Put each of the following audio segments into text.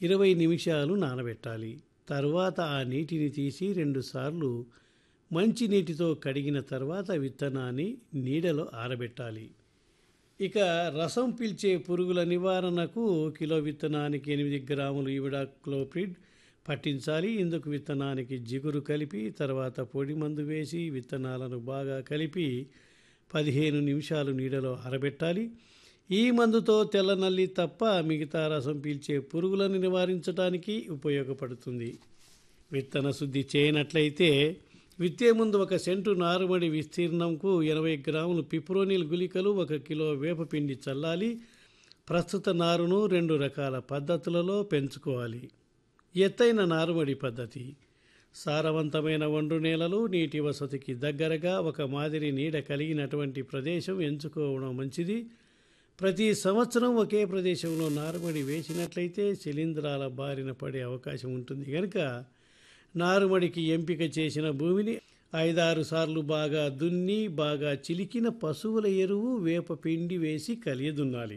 ఇరవై నిమిషాలు నానబెట్టాలి తర్వాత ఆ నీటిని తీసి రెండుసార్లు మంచి నీటితో కడిగిన తర్వాత విత్తనాన్ని నీడలో ఆరబెట్టాలి ఇక రసం పీల్చే పురుగుల నివారణకు కిలో విత్తనానికి ఎనిమిది గ్రాములు ఇవిడాక్లోప్రిడ్ పట్టించాలి ఇందుకు విత్తనానికి జిగురు కలిపి తర్వాత పొడి మందు వేసి విత్తనాలను బాగా కలిపి పదిహేను నిమిషాలు నీడలో ఆరబెట్టాలి ఈ మందుతో తెల్ల నల్లి తప్ప మిగతా రసం పీల్చే పురుగులను నివారించడానికి ఉపయోగపడుతుంది విత్తన శుద్ధి చేయనట్లయితే విత్తే ముందు ఒక సెంటు నారుమడి విస్తీర్ణంకు ఎనభై గ్రాములు పిప్రోనిల్ గుళికలు ఒక కిలో వేపపిండి చల్లాలి ప్రస్తుత నారును రెండు రకాల పద్ధతులలో పెంచుకోవాలి ఎత్తైన నారుమడి పద్ధతి సారవంతమైన ఒండ్రు నేలలు నీటి వసతికి దగ్గరగా ఒక మాదిరి నీడ కలిగినటువంటి ప్రదేశం ఎంచుకోవడం మంచిది ప్రతి సంవత్సరం ఒకే ప్రదేశంలో నారుమడి వేసినట్లయితే శిలీంధ్రాల బారిన పడే అవకాశం ఉంటుంది కనుక నారుమడికి ఎంపిక చేసిన భూమిని ఐదారు సార్లు బాగా దున్ని బాగా చిలికిన పశువుల ఎరువు వేప పిండి వేసి కలియదున్నాలి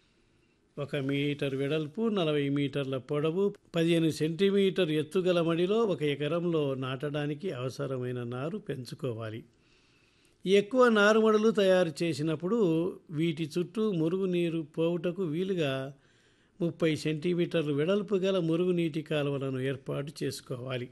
ఒక మీటర్ వెడల్పు నలభై మీటర్ల పొడవు పదిహేను సెంటీమీటర్ ఎత్తుగల మడిలో ఒక ఎకరంలో నాటడానికి అవసరమైన నారు పెంచుకోవాలి ఎక్కువ నారుమడులు తయారు చేసినప్పుడు వీటి చుట్టూ మురుగునీరు పోవుటకు వీలుగా ముప్పై సెంటీమీటర్లు వెడల్పు గల మురుగునీటి కాలువలను ఏర్పాటు చేసుకోవాలి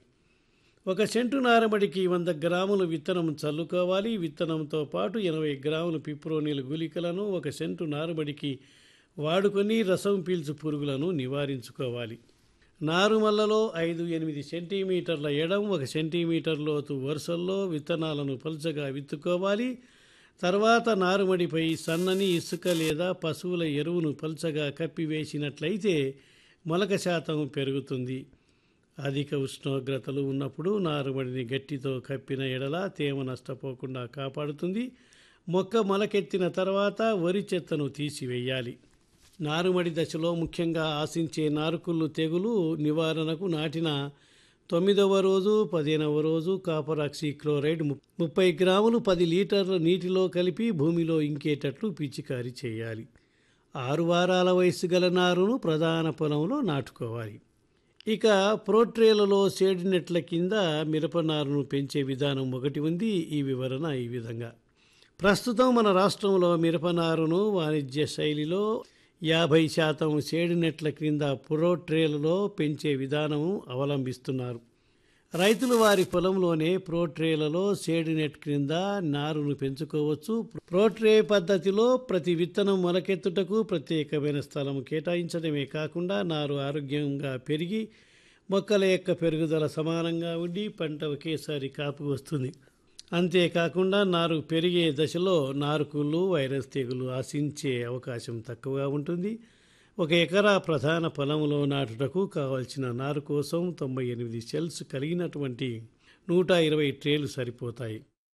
ఒక సెంటు నారమడికి వంద గ్రాములు విత్తనం చల్లుకోవాలి విత్తనంతో పాటు ఎనభై గ్రాములు పిప్రోనీల గుళికలను ఒక సెంటు నారుమడికి వాడుకొని రసం పీల్చు పురుగులను నివారించుకోవాలి నారుమల్లలో ఐదు ఎనిమిది సెంటీమీటర్ల ఎడం ఒక సెంటీమీటర్ లోతు వరుసల్లో విత్తనాలను పలుచగా విత్తుకోవాలి తర్వాత నారుమడిపై సన్నని ఇసుక లేదా పశువుల ఎరువును పలుచగా కప్పివేసినట్లయితే మొలక శాతం పెరుగుతుంది అధిక ఉష్ణోగ్రతలు ఉన్నప్పుడు నారుమడిని గట్టితో కప్పిన ఎడల తేమ నష్టపోకుండా కాపాడుతుంది మొక్క మొలకెత్తిన తర్వాత వరి చెత్తను తీసివేయాలి నారుమడి దశలో ముఖ్యంగా ఆశించే నారుకుళ్ళు తెగులు నివారణకు నాటిన తొమ్మిదవ రోజు పదిహేనవ రోజు కాపర్ ఆక్సిక్లోరైడ్ ము- ముప్పై గ్రాములు పది లీటర్ల నీటిలో కలిపి భూమిలో ఇంకేటట్లు పిచికారీ చేయాలి ఆరు వారాల వయసు గల నారును ప్రధాన పొలంలో నాటుకోవాలి ఇక ప్రోట్రేలలో షేడ్ నెట్ల కింద మిరప నారును పెంచే విధానం ఒకటి ఉంది ఈ వివరణ ఈ విధంగా ప్రస్తుతం మన రాష్ట్రంలో మిరప నారును వాణిజ్య శైలిలో యాభై శాతం షేడ్ నెట్ల క్రింద ప్రోట్రేలలో పెంచే విధానం అవలంబిస్తున్నారు రైతులు వారి పొలంలోనే ప్రోట్రేలలో షేడ్ నెట్ క్రింద నారును పెంచుకోవచ్చు ప్రోట్రే పద్ధతిలో ప్రతి విత్తనం మొలకెత్తుటకు ప్రత్యేకమైన స్థలం కేటాయించడమే కాకుండా నారు ఆరోగ్యంగా పెరిగి మొక్కల యొక్క పెరుగుదల సమానంగా ఉండి పంట ఒకేసారి కాపు వస్తుంది అంతేకాకుండా నారు పెరిగే దశలో నారుకుళ్ళు వైరస్ తెగులు ఆశించే అవకాశం తక్కువగా ఉంటుంది ఒక ఎకరా ప్రధాన పొలంలో నాటుటకు కావలసిన నారు కోసం తొంభై ఎనిమిది సెల్స్ కలిగినటువంటి నూట ఇరవై ట్రేలు సరిపోతాయి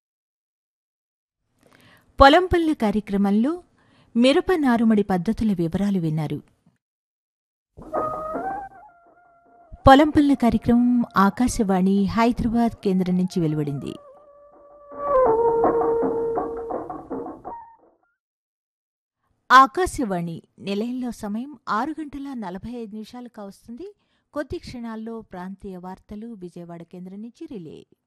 పొలం పనుల కార్యక్రమంలో మిరప నారుమడి పద్ధతుల వివరాలు విన్నారు పొలం పనుల కార్యక్రమం ఆకాశవాణి హైదరాబాద్ కేంద్రం నుంచి వెలువడింది ఆకాశవాణి నిలయంలో సమయం ఆరు గంటల నలభై ఐదు నిమిషాలు కావస్తుంది కొద్ది క్షణాల్లో ప్రాంతీయ వార్తలు విజయవాడ కేంద్రం నుంచి రిలే